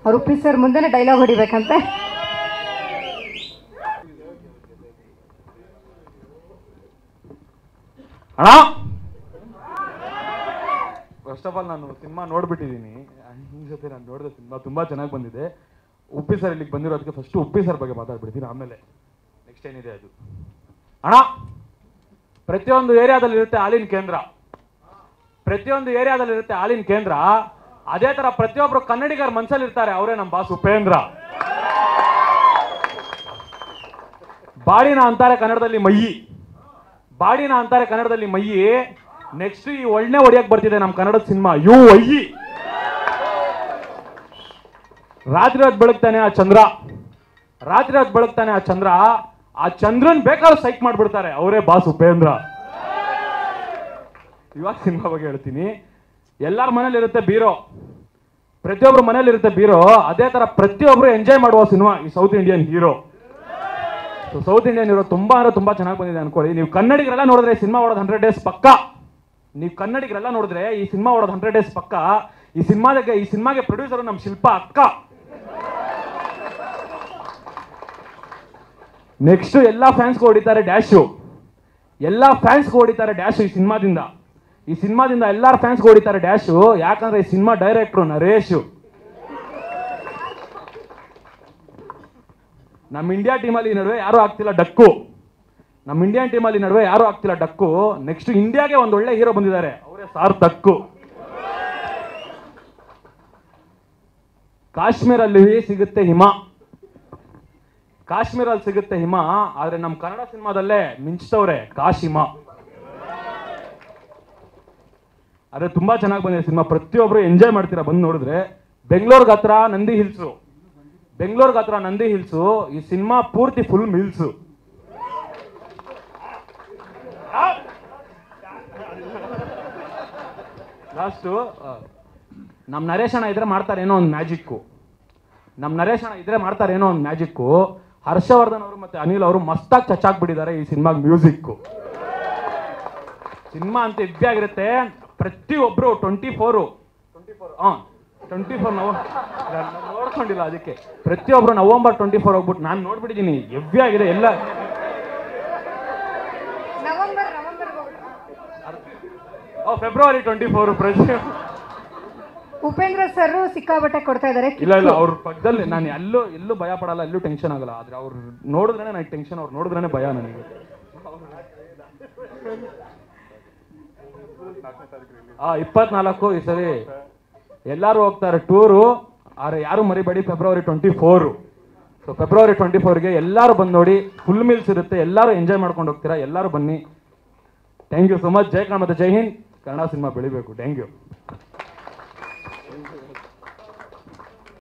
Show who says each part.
Speaker 1: ಅವ್ರು ಉಪ್ಪಿ ಸರ್ ಮುಂದೆನೇ ಡೈಲಾಗ್ ಹೊಡಿಬೇಕಂತೆ
Speaker 2: ಅಣ್ಣ ಫಸ್ಟ್ ಆಫ್ ಆಲ್ ನಾನು ಸಿನಿಮಾ ನೋಡ್ಬಿಟ್ಟಿದ್ದೀನಿ ನಿಮ್ಮ ಜೊತೆ ನಾನು ನೋಡಿದ ಸಿನಿಮಾ ತುಂಬಾ ಚೆನ್ನಾಗಿ ಬಂದಿದೆ ಉಪ್ಪಿ ಸರ್ ಇಲ್ಲಿಗೆ ಬಂದಿರೋದಕ್ಕೆ ಫಸ್ಟ್ ಉಪ್ಪಿ ಸರ್ ಬಗ್ಗೆ ಮಾತಾಡ್ಬಿಡ್ತೀನಿ ಆಮೇಲೆ ನೆಕ್ಸ್ಟ್ ಏನಿದೆ ಅದು ಅಣ್ಣ ಪ್ರತಿಯೊಂದು ಏರಿಯಾದಲ್ಲಿ ಇರುತ್ತೆ ಹಾಲಿನ ಕೇಂದ್ರ ಪ್ರತಿಯೊಂದು ಏರಿಯಾದಲ್ಲಿ ಇರುತ್ತೆ ಹಾಲಿನ ಕೇಂದ್ರ ಅದೇ ತರ ಪ್ರತಿಯೊಬ್ರು ಕನ್ನಡಿಗರ ಮನ್ಸಲ್ಲಿ ಇರ್ತಾರೆ ಅವರೇ ನಮ್ಮ ಬಾಸ್ ಉಪೇಂದ್ರ ಬಾಡಿನ ಅಂತಾರೆ ಕನ್ನಡದಲ್ಲಿ ಮಯ್ಯಿ ಬಾಡಿನ ಅಂತಾರೆ ಕನ್ನಡದಲ್ಲಿ ಮಯ್ಯಿ ನೆಕ್ಸ್ಟ್ ಈ ಒಳ್ಳೆ ಹೊಡಿಯಕ್ ಬರ್ತಿದೆ ನಮ್ಮ ಕನ್ನಡದ ಸಿನಿಮಾ ಯು ಅಯ್ಯಿ ರಾತ್ರಿ ಹೊತ್ತು ಬೆಳಗ್ತಾನೆ ಆ ಚಂದ್ರ ರಾತ್ರಿ ಹೊತ್ತು ಬೆಳಗ್ತಾನೆ ಆ ಚಂದ್ರ ಆ ಚಂದ್ರನ್ ಬೇಕಾದ್ರೂ ಸೈಕ್ ಮಾಡ್ಬಿಡ್ತಾರೆ ಅವರೇ ಬಾಸ್ ಉಪೇಂದ್ರ ಇವಾಗ ಸಿನಿಮಾ ಬಗ್ಗೆ ಹೇಳ್ತೀನಿ ಎಲ್ಲಾರ ಮನೇಲಿ ಇರುತ್ತೆ ಬೀರೋ ಪ್ರತಿಯೊಬ್ಬರ ಮನೇಲಿ ಇರುತ್ತೆ ಬೀರೋ ಅದೇ ತರ ಪ್ರತಿಯೊಬ್ರು ಎಂಜಾಯ್ ಮಾಡುವ ಸಿನಿಮಾ ಈ south Indian hero south Indian hero ತುಂಬಾ ಅಂದ್ರೆ ತುಂಬಾ ಚೆನ್ನಾಗಿ ಬಂದಿದೆ ಅನ್ಕೊಳ್ಳಿ ನೀವು ಕನ್ನಡಿಗರೆಲ್ಲ ನೋಡಿದ್ರೆ ಸಿನಿಮಾ ಓಡೋದು ಹಂಡ್ರೆಡ್ ಡೇಸ್ ಪಕ್ಕ ನೀವು ಕನ್ನಡಿಗರೆಲ್ಲ ನೋಡಿದ್ರೆ ಈ ಸಿನಿಮಾ ಓಡೋದು ಹಂಡ್ರೆಡ್ ಡೇಸ್ ಪಕ್ಕ ಈ ಸಿನಿಮಾದಾಗೆ ಈ ಸಿನಿಮಾಗೆ ಪ್ರೊಡ್ಯೂಸರ್ ನಮ್ಮ ಶಿಲ್ಪ ಅಕ್ಕ ನೆಕ್ಸ್ಟ್ ಎಲ್ಲಾ ಫ್ಯಾನ್ಸ್ಗೂ ಹೊಡಿತಾರೆ ಡ್ಯಾಶು ಎಲ್ಲಾ ಫ್ಯಾನ್ಸ್ಗೂ ಹೊಡಿತಾರೆ ಡ್ಯಾಶು ಈ ಸಿನಿಮಾದಿಂದ ಈ ಸಿನಿಮಾದಿಂದ ಎಲ್ಲಾರ ಫ್ಯಾನ್ಸ್ಗೂ ಹೊಡಿತಾರೆ ಡ್ಯಾಶು ಯಾಕಂದ್ರೆ ಈ ಸಿನಿಮಾ ಡೈರೆಕ್ಟ್ರು ನರೇಶು ನಮ್ಮ ಇಂಡಿಯಾ ಟೀಮಲ್ಲಿ ಈ ನಡುವೆ ಯಾರು ಆಗ್ತಿಲ್ಲ ಡಕ್ಕು ನಮ್ಮ ಇಂಡಿಯನ್ ಟೀಮಲ್ಲಿ ಈ ನಡುವೆ ಯಾರು ಆಗ್ತಿಲ್ಲ ಡಕ್ಕು ನೆಕ್ಸ್ಟ್ ಇಂಡಿಯಾಗೆ ಒಂದು ಒಳ್ಳೆ ಹೀರೋ ಬಂದಿದ್ದಾರೆ ಅವರೇ ಸಾರ್ ತಕ್ಕು ಕಾಶ್ಮೀರಲ್ಲಿ ಸಿಗುತ್ತೆ ಹಿಮ ಕಾಶ್ಮೀರಲ್ಲಿ ಸಿಗುತ್ತೆ ಹಿಮ ಆದ್ರೆ ನಮ್ಮ ಕನ್ನಡ ಸಿನಿಮಾದಲ್ಲೇ ಮಿಂಚ್ತವ್ರೆ ಕಾಶಿಮ ಆದ್ರೆ ತುಂಬಾ ಚೆನ್ನಾಗಿ ಬಂದಿದೆ ಸಿನಿಮಾ ಪ್ರತಿಯೊಬ್ರು ಎಂಜಾಯ್ ಮಾಡ್ತೀರಾ ಬಂದು ನೋಡಿದ್ರೆ ಬೆಂಗಳೂರಿಗೆ ಹತ್ರ ನಂದಿ ಹಿಲ್ಸು ಬೆಂಗಳೂರಿಗೆ ಹತ್ರ ನಂದಿ ಹಿಲ್ಸು ಈ ಸಿನಿಮಾ ಪೂರ್ತಿ ಫುಲ್ ಮಿಲ್ಸು ಲಾಸ್ಟು ನಮ್ಮ ನರೇಶ್ ಅಣ್ಣ ಇದ್ರೆ ಮಾಡ್ತಾರೆ ಏನೋ ಒಂದು ಮ್ಯಾಜಿಕ್ಕು ನಮ್ಮ ನರೇಶ್ ಅಣ್ಣ ಇದ್ರೆ ಮಾಡ್ತಾರೆ ಏನೋ ಒಂದು ಮ್ಯಾಜಿಕ್ಕು ಹರ್ಷವರ್ಧನ್ ಅವರು ಮತ್ತೆ ಅನಿಲ್ ಅವರು ಮಸ್ತಾಗಿ ಚಚ್ಚಾಕ್ಬಿಟ್ಟಿದ್ದಾರೆ ಈ ಸಿನಿಮಾಗ್ ಮ್ಯೂಸಿಕ್ಕು ಸಿನಿಮಾ ಅಂತ ಇದ್ದಾಗಿರುತ್ತೆ ಪ್ರತಿಯೊಬ್ರು ಟ್ವೆಂಟಿ ಫೋರು ಟ್ವೆಂಟಿ ಫೋರ್ ಹಾಂ ಟ್ವೆಂಟಿ ಫೋರ್ ನವ ನೋಡ್ಕೊಂಡಿಲ್ಲ ಅದಕ್ಕೆ ಪ್ರತಿಯೊಬ್ರು ನವಂಬರ್ ಟ್ವೆಂಟಿ ಫೋರ್ ಹೋಗ್ಬಿಟ್ಟು ನಾನು ನೋಡ್ಬಿಟ್ಟಿದ್ದೀನಿ ಹೆವ್ವಿ ಆಗಿದೆ ಎಲ್ಲ
Speaker 1: ನವೆಂಬರ್ ನವೆಂಬರ್
Speaker 2: ಓ ಫೆಬ್ರವರಿ ಟ್ವೆಂಟಿ ಫೋರ್ ಪ್ರತಿ
Speaker 1: ಉಪೇಂದ್ರ ಸರ್ ಸಿಕ್ಕಾಬಟ್ಟೆ ಕೊಡ್ತಾ ಇದ್ದಾರೆ
Speaker 2: ಇಲ್ಲ ಇಲ್ಲ ಅವ್ರ ಪಕ್ಕದಲ್ಲಿ ನಾನು ಎಲ್ಲೂ ಎಲ್ಲೂ ಭಯ ಪಡಲ್ಲ ಎಲ್ಲೂ ಟೆನ್ಷನ್ ಆಗಲ್ಲ ಆದ್ರೆ ಅವ್ರು ನೋಡಿದ್ರೆ ನನಗೆ ಟೆನ್ಷನ್ ಅವ್ರು ನೋಡಿದ್ರೆ ಭಯ ನನಗೆ ಆ ಇಪ್ಪತ್ನಾಲ್ಕು ಈ ಸರಿ ಎಲ್ಲರೂ ಹೋಗ್ತಾರೆ ಟೂರು ಆದ್ರೆ ಯಾರು ಮರಿಬೇಡಿ February twenty four so February twenty ಫೋರ್ಗೆ ಎಲ್ಲರೂ ಬಂದು ನೋಡಿ ಫುಲ್ ಮೀಲ್ಸ್ ಇರುತ್ತೆ ಎಲ್ಲರೂ ಎಂಜಾಯ್ ಮಾಡ್ಕೊಂಡು ಹೋಗ್ತೀರಾ ಎಲ್ಲರೂ ಬನ್ನಿ ಥ್ಯಾಂಕ್ ಯು ಸೊ ಮಚ್ ಜೈ ಕನ್ನಡ ಮತ್ತು ಜೈ ಹಿಂದ್ ಕನ್ನಡ ಸಿನಿಮಾ ಬೆಳಿಬೇಕು ಥ್ಯಾಂಕ್ ಯು